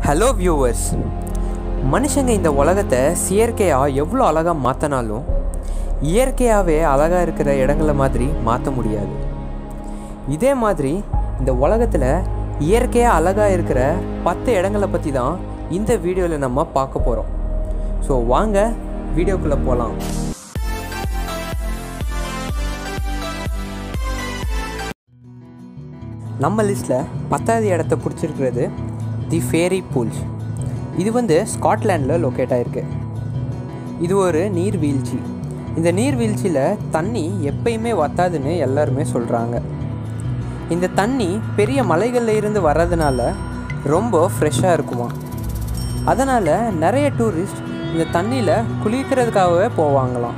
hello viewers மனுஷங்க இந்த உலகத்தை செயற்கையாக எவ்வளோ அழகாக மாற்றினாலும் இயற்கையாகவே அழகாக இருக்கிற இடங்களை மாதிரி மாற்ற முடியாது இதே மாதிரி இந்த உலகத்தில் இயற்கையாக அழகாக இருக்கிற பத்து இடங்களை பற்றி தான் இந்த வீடியோவில் நம்ம பார்க்க போகிறோம் ஸோ வாங்க வீடியோக்குள்ளே போகலாம் நம்ம லிஸ்ட்டில் பத்தாவது இடத்த பிடிச்சிருக்கிறது தி ஃபேரி பூல்ஸ் இது வந்து ஸ்காட்லாண்டில் லொக்கேட் ஆகிருக்கு இது ஒரு நீர்வீழ்ச்சி இந்த நீர்வீழ்ச்சியில் தண்ணி எப்பயுமே வத்தாதுன்னு எல்லாருமே சொல்கிறாங்க இந்த தண்ணி பெரிய மலைகளில் இருந்து வர்றதுனால ரொம்ப ஃப்ரெஷ்ஷாக இருக்குமா அதனால் நிறைய டூரிஸ்ட் இந்த தண்ணியில் குளிக்கிறதுக்காகவே போவாங்களாம்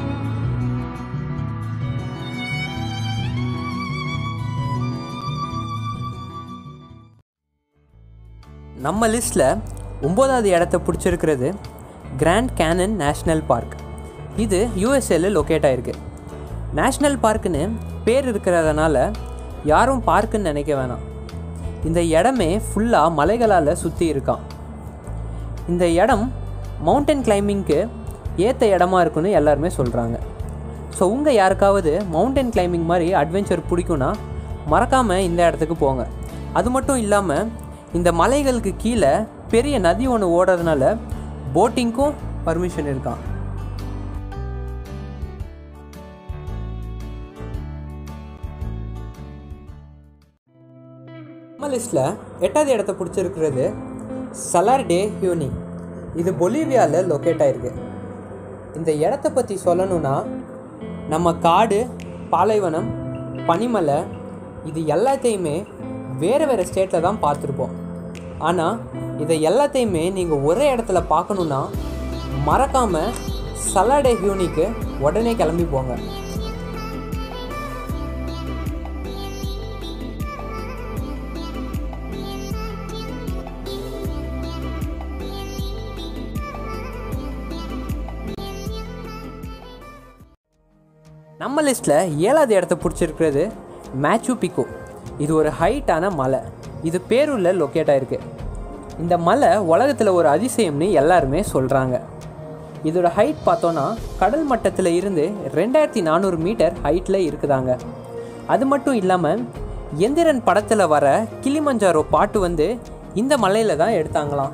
நம்ம லிஸ்ட்டில் ஒம்போதாவது இடத்த பிடிச்சிருக்கிறது கிராண்ட் கேனன் நேஷ்னல் பார்க் இது யூஎஸ்ஏல லொக்கேட் ஆகிருக்கு நேஷ்னல் பார்க்குன்னு பேர் இருக்கிறதுனால யாரும் பார்க்குன்னு நினைக்க வேணாம் இந்த இடமே ஃபுல்லாக மலைகளால் சுற்றி இருக்கான் இந்த இடம் மவுண்டன் கிளைம்பிங்க்கு ஏற்ற இடமா இருக்குன்னு எல்லாருமே சொல்கிறாங்க ஸோ உங்கள் யாருக்காவது மவுண்டன் கிளைம்பிங் மாதிரி அட்வென்ச்சர் பிடிக்கும்னா மறக்காமல் இந்த இடத்துக்கு போங்க அது மட்டும் இல்லாமல் இந்த மலைகளுக்கு கீழே பெரிய நதி ஒன்று ஓடுறதுனால போட்டிங்க்கும் பர்மிஷன் இருக்கான் நம்ம லிஸ்ட்டில் எட்டாவது இடத்த பிடிச்சிருக்கிறது சலார் டே ஹியூனி இது பொலிவியாவில் லொக்கேட் ஆகிருக்கு இந்த இடத்த பற்றி சொல்லணும்னா நம்ம காடு பாலைவனம் பனிமலை இது எல்லாத்தையுமே வேறு வேறு ஸ்டேட்டில் தான் பார்த்துருப்போம் ஆனால் இதை எல்லாத்தையுமே நீங்கள் ஒரே இடத்துல பார்க்கணுன்னா மறக்காமல் சலாடே ஹியூனிக்கு உடனே கிளம்பி போங்க நம்ம லிஸ்ட்டில் ஏழாவது இடத்த பிடிச்சிருக்கிறது மேச்சு பிக்கோ இது ஒரு ஹைட்டான மலை இது பேரூரில் லொக்கேட் ஆகிருக்கு இந்த மலை உலகத்தில் ஒரு அதிசயம்னு எல்லாருமே சொல்கிறாங்க இதோட ஹைட் பார்த்தோன்னா கடல் மட்டத்தில் இருந்து ரெண்டாயிரத்தி நானூறு மீட்டர் ஹைட்டில் இருக்குதாங்க அது மட்டும் இல்லாமல் எந்திரன் படத்தில் வர கிளிமஞ்சாரோ பாட்டு வந்து இந்த மலையில் தான் எடுத்தாங்களாம்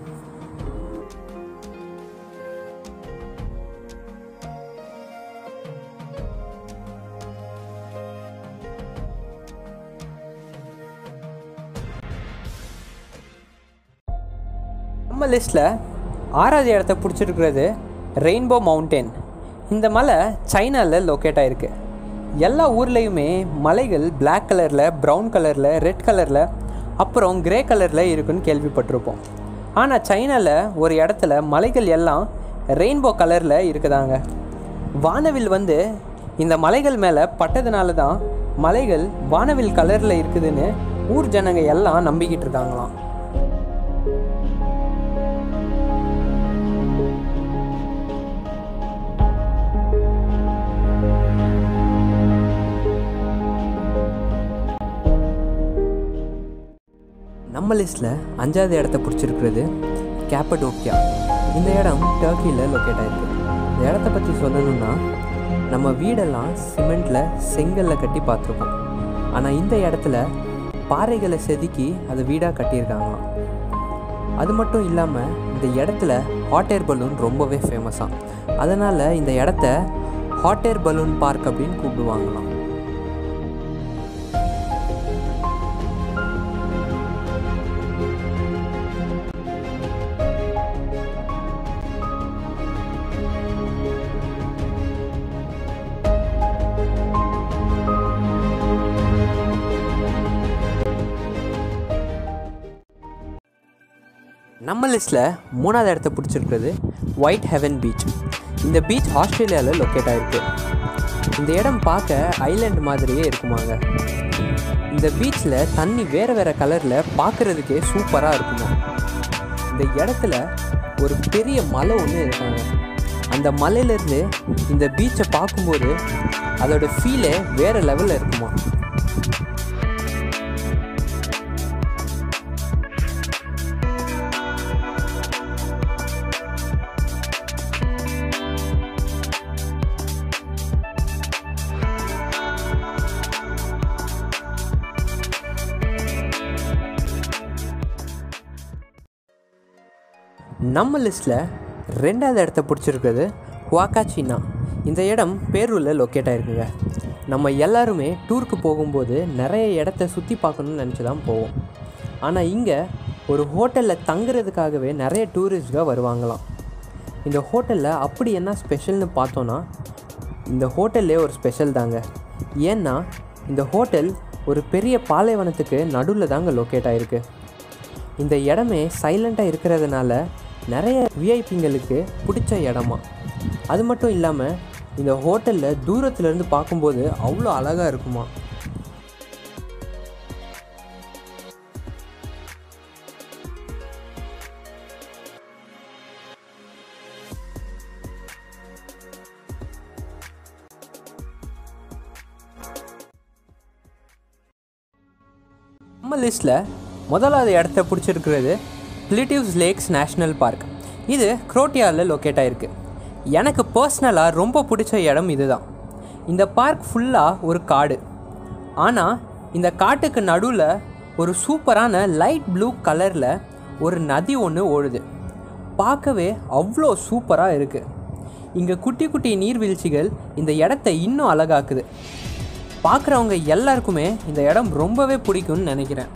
நம்ம லிஸ்ட்டில் ஆறாவது இடத்த பிடிச்சிருக்கிறது ரெயின்போ மவுண்டெயின் இந்த மலை சைனாவில் லொக்கேட் ஆகிருக்கு எல்லா ஊர்லேயுமே மலைகள் பிளாக் கலரில் ப்ரௌன் கலரில் ரெட் கலரில் அப்புறம் கிரே கலரில் இருக்குன்னு கேள்விப்பட்டிருப்போம் ஆனால் சைனாவில் ஒரு இடத்துல மலைகள் எல்லாம் ரெயின்போ கலரில் இருக்குதாங்க வானவில் வந்து இந்த மலைகள் மேலே பட்டதுனால தான் மலைகள் வானவில் கலரில் இருக்குதுன்னு ஊர் ஜனங்க எல்லாம் நம்பிக்கிட்டு இருக்காங்களாம் நம்ம லிஸ்ட்டில் அஞ்சாவது இடத்த பிடிச்சிருக்கிறது கேப்படோக்கியா இந்த இடம் டர்க்கியில் லொக்கேட் ஆகிருக்கு இந்த இடத்த பற்றி சொல்லணும்னா நம்ம வீடெல்லாம் சிமெண்ட்டில் செங்கல்ல கட்டி பார்த்துருப்போம் ஆனால் இந்த இடத்துல பாறைகளை செதுக்கி அதை வீடாக கட்டியிருக்காங்களாம் அது மட்டும் இல்லாமல் இந்த இடத்துல ஹாட் ஏர் பலூன் ரொம்பவே ஃபேமஸாக அதனால் இந்த இடத்த ஹாட் ஏர் பலூன் பார்க் அப்படின்னு கூப்பிடுவாங்களாம் நம்ம லிஸ்ட்டில் மூணாவது இடத்த பிடிச்சிருக்கிறது ஒயிட் ஹெவன் பீச் இந்த பீச் ஆஸ்திரேலியாவில் லொக்கேட் ஆகிருக்கு இந்த இடம் பார்க்க ஐலாண்ட் மாதிரியே இருக்குமாங்க இந்த பீச்சில் தண்ணி வேறு வேறு கலரில் பார்க்குறதுக்கே சூப்பராக இருக்குமா இந்த இடத்துல ஒரு பெரிய மலை ஒன்று இருக்காங்க அந்த மலையிலேருந்து இந்த பீச்சை பார்க்கும்போது அதோட ஃபீலே வேறு லெவலில் இருக்குமா நம்ம லிஸ்ட்டில் ரெண்டாவது இடத்த பிடிச்சிருக்கிறது ஹுவாக்காச்சினா இந்த இடம் பேரூரில் லொக்கேட் ஆகிருக்குங்க நம்ம எல்லாருமே டூருக்கு போகும்போது நிறைய இடத்த சுற்றி பார்க்கணுன்னு நினச்சி தான் போவோம் ஆனால் இங்கே ஒரு ஹோட்டலில் தங்குறதுக்காகவே நிறைய டூரிஸ்ட்கள் வருவாங்களாம் இந்த ஹோட்டலில் அப்படி என்ன ஸ்பெஷல்னு பார்த்தோன்னா இந்த ஹோட்டல்லே ஒரு ஸ்பெஷல் தாங்க ஏன்னா இந்த ஹோட்டல் ஒரு பெரிய பாலைவனத்துக்கு நடுவில் தாங்க லொக்கேட் ஆகிருக்கு இந்த இடமே சைலண்ட்டாக இருக்கிறதுனால நிறைய விஐபிங்களுக்கு பிடிச்ச இடமா அது மட்டும் இல்லாமல் இந்த ஹோட்டலில் தூரத்துலேருந்து பார்க்கும்போது அவ்வளோ அழகாக இருக்குமா நம்ம லிஸ்ட்டில் முதலாவது இடத்த பிடிச்சிருக்கிறது பிலிட்டிவ்ஸ் லேக்ஸ் நேஷ்னல் பார்க் இது குரோட்டியாவில் லொக்கேட் ஆகிருக்கு எனக்கு பர்சனலாக ரொம்ப பிடிச்ச இடம் இதுதான் இந்த பார்க் ஃபுல்லாக ஒரு காடு ஆனால் இந்த காட்டுக்கு நடுவில் ஒரு சூப்பரான லைட் ப்ளூ கலரில் ஒரு நதி ஒன்று ஓடுது பார்க்கவே அவ்வளோ சூப்பராக இருக்குது இங்கே குட்டி குட்டி நீர்வீழ்ச்சிகள் இந்த இடத்த இன்னும் அழகாக்குது பார்க்குறவங்க எல்லாருக்குமே இந்த இடம் ரொம்பவே பிடிக்கும்னு நினைக்கிறேன்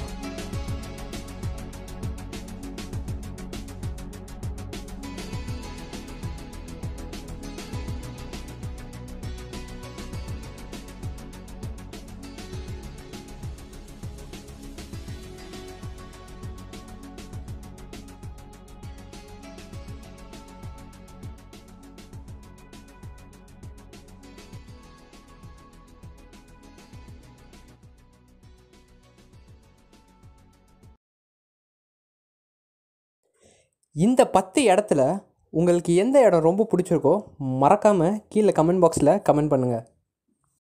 இந்த பத்து இடத்துல உங்களுக்கு எந்த இடம் ரொம்ப பிடிச்சிருக்கோ மறக்காமல் கீழே கமெண்ட் பாக்ஸில் கமெண்ட் பண்ணுங்கள்